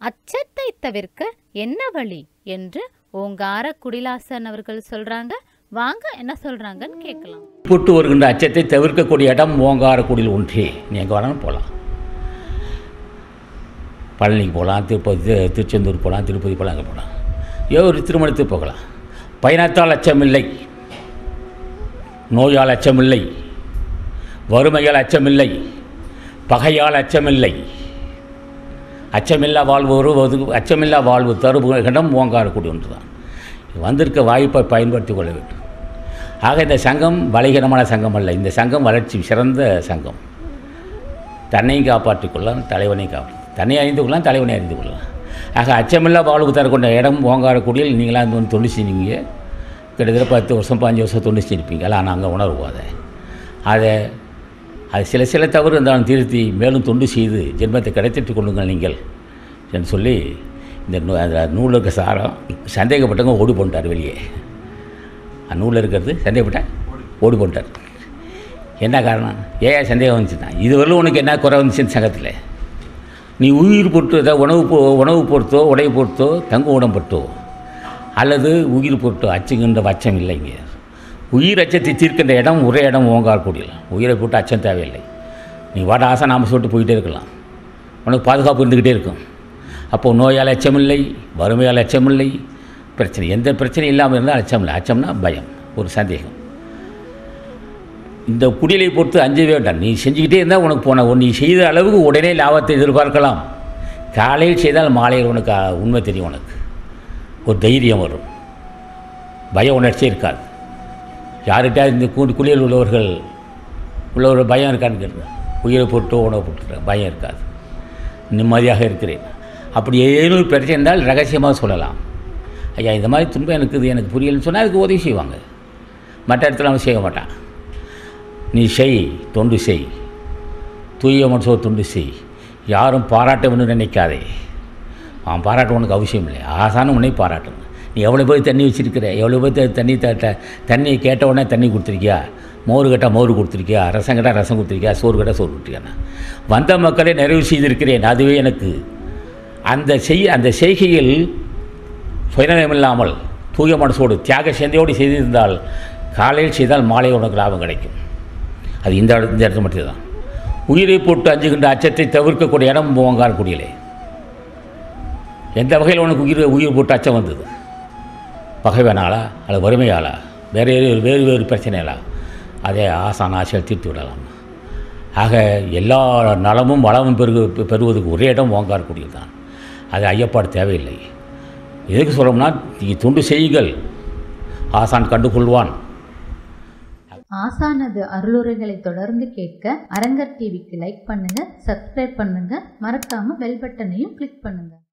அச்சத்தை தவிர்க்க என்ன வழி என்று ஓங்கார குடிலாசன் அவர்கள் சொல்றாங்க வாங்க என்ன சொல்றாங்கன்னு கேட்கலாம் புட்டு வருகின்ற அச்சத்தை தவிர்க்கக்கூடிய இடம் ஓங்காரக்குடியில் ஒன்றே நீ எங்கே வேணாலும் போகலாம் பழனிக்கு போகலாம் திருப்பதி தி- திருச்செந்தூர் போகலாம் திருப்பதி போகலாம் அங்கே போகலாம் ஏதோ ஒரு திருமணத்துக்கு போகலாம் பயணத்தால் அச்சமில்லை நோயால் அச்சமில்லை வறுமையால் அச்சமில்லை பகையால் அச்சமில்லை அச்சமில்லா வாழ்வு வருவது அச்சமில்லா வாழ்வு தருவு இடம் ஓங்காரக்குடி ஒன்று தான் வந்திருக்க வாய்ப்பை பயன்படுத்தி கொள்ள வேண்டும் ஆக இந்த சங்கம் பலகீனமான சங்கம் அல்ல இந்த சங்கம் வளர்ச்சி சிறந்த சங்கம் தன்னையும் காப்பாற்றிக் கொள்ளலாம் தலைவனையும் காப்பாற்று தன்னை அறிந்து கொள்ளலாம் தலைவனை அறிந்து கொள்ளலாம் ஆக அச்சமில்லா வாழ்வு தரக்கொண்ட இடம் ஓங்காரக்குடியில் நீங்களாம் வந்து தொண்டு செய்வீங்க கிட்டத்தட்ட பத்து வருஷம் பாஞ்சு வருஷம் தொண்டு செஞ்சிருப்பீங்க எல்லாம் நாங்கள் உணர்வோம் அதை அதை அது சில சில தவறு இருந்தாலும் திருத்தி மேலும் தொண்டு செய்து ஜென்மத்தை கிடைத்திட்டு கொள்ளுங்கள் நீங்கள் என்று சொல்லி இந்த நூ அந்த நூலில் இருக்க சாரம் சந்தேகப்பட்டவங்க ஓடி போட்டார் வெளியே அந்த நூலில் இருக்கிறது சந்தேகப்பட்ட ஓடி போட்டார் என்ன காரணம் ஏன் சந்தேகம் வந்துச்சுன்னா இதுவரையிலும் உனக்கு என்ன குறை வந்துச்சு சங்கத்தில் நீ உயிர் பொறுத்து ஏதாவது உணவு பொ உணவு பொறுத்தோ உடை பொறுத்தோ தங்கு உடம் பொறுத்தோ அல்லது உயிர் பொறுத்தோ அச்சுங்கின்ற அச்சம் இல்லைங்க உயிர் அச்சத்தை தீர்க்கின்ற இடம் ஒரே இடம் ஓங்கால் கூடியல உயிரை போட்டு அச்சம் தேவையில்லை நீ வாட ஆசை நாம சொல்லிட்டு போயிட்டே இருக்கலாம் உனக்கு பாதுகாப்பு இருந்துக்கிட்டே இருக்கும் அப்போது நோயால் அச்சமில்லை வறுமையால் அச்சமில்லை பிரச்சனை எந்த பிரச்சனையும் இல்லாமல் இருந்தால் அச்சம் இல்லை அச்சம்னா பயம் ஒரு சந்தேகம் இந்த குடிலை பொறுத்து அஞ்ச வேண்டாம் நீ செஞ்சுக்கிட்டே இருந்தால் உனக்கு போன நீ செய்த அளவுக்கு உடனே லாபத்தை எதிர்பார்க்கலாம் காலையில் செய்தால் மாலையில் உனக்கு அ, உண்மை தெரியும் உனக்கு ஒரு தைரியம் வரும் பய உணர்ச்சி இருக்காது யார்கிட்ட இந்த கூ குளியல் உள்ளவர்கள் உள்ள ஒரு பயம் இருக்கான்னு கேட்டு உயிரை பொருட்டோ உணவு பொருட்டோ பயம் இருக்காது நிம்மதியாக இருக்கிறேன் அப்படி ஏதேனும் பிரச்சனை இருந்தால் ரகசியமாக சொல்லலாம் ஐயா இந்த மாதிரி துன்பம் எனக்கு இது எனக்கு புரியலன்னு சொன்னால் அதுக்கு உதவி செய்வாங்க மற்ற இடத்துல அவன் செய்ய மாட்டான் நீ செய் தொண்டு செய் தூய மனசோ தொண்டு செய் யாரும் பாராட்ட வேணும்னு நினைக்காதே அவன் பாராட்ட உனக்கு அவசியம் இல்லை ஆசான உன்னை பாராட்டணும் நீ எவ்வளோ பேர் தண்ணி வச்சிருக்கிற எவ்வளோ பேர் த- தண்ணி த த- தண்ணி கேட்ட உடனே தண்ணி கொடுத்துருக்கியா மோர் கேட்டால் மோர் கொடுத்துருக்கியா ரசம் கேட்டால் ரசம் கொடுத்துருக்கியா சோறு கேட்டால் சோறு கொடுத்துருக்கியா வந்த மக்களை நிறைவு செய்திருக்கிறேன் அதுவே எனக்கு அந்த செய் அந்த செய்கையில் சுயநலமில்லாமல் தூய மனசோடு தியாக சிந்தையோடு செய்திருந்தால் காலையில் செய்தால் மாலை உனக்கு லாபம் கிடைக்கும் அது இந்த இட- இந்த இடத்துல மட்டும்தான் உயிரை போட்டு அஞ்சுகின்ற அச்சத்தை தவிர்க்கக்கூடிய இடம் ஓங்காரக்குடியிலே எந்த வகையில் உனக்கு உயிர் உயிர் போட்டு அச்சம் வந்தது பகைவனாலா அல்லது வறுமையாலா வேறு வேறு வேறு வேறு பிரச்சனைகளா அதே ஆசான ஆசையில் தீர்த்து விடலாம் ஆக எல்லா நலமும் வளமும் பெருகு பெறுவதற்கு ஒரே இடம் ஓங்காரக்குடியில் தான் அது ஐயப்பாடு தேவையில்லை எதுக்கு சொல்கிறோம்னா நீங்கள் தொண்டு செய்யுங்கள் ஆசான் கண்டுகொள்வான் ஆசானது அருளுரைகளை தொடர்ந்து கேட்க அரங்கர் டிவிக்கு லைக் பண்ணுங்க சப்ஸ்கிரைப் பண்ணுங்க மறக்காம பெல் பட்டனையும் கிளிக் பண்ணுங்க